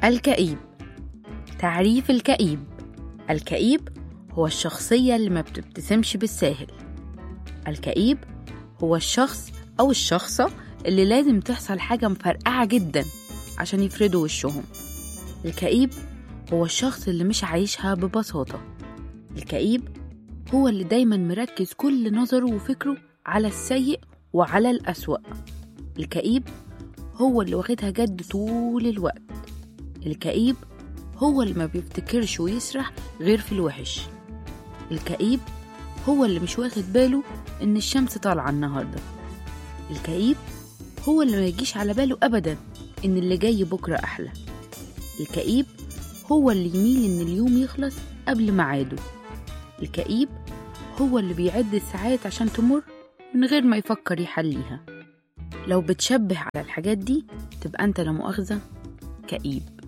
الكئيب تعريف الكئيب الكئيب هو الشخصية اللي ما بتبتسمش بالساهل الكئيب هو الشخص أو الشخصة اللي لازم تحصل حاجة مفرقعة جدا عشان يفردوا وشهم الكئيب هو الشخص اللي مش عايشها ببساطة الكئيب هو اللي دايما مركز كل نظره وفكره على السيء وعلى الأسوأ الكئيب هو اللي واخدها جد طول الوقت الكئيب هو اللي ما بيفتكرش ويسرح غير في الوحش الكئيب هو اللي مش واخد باله ان الشمس طالعة النهاردة الكئيب هو اللي ما يجيش على باله ابدا ان اللي جاي بكرة احلى الكئيب هو اللي يميل ان اليوم يخلص قبل ميعاده الكئيب هو اللي بيعد الساعات عشان تمر من غير ما يفكر يحليها لو بتشبه على الحاجات دي تبقى انت لا مؤاخذة كئيب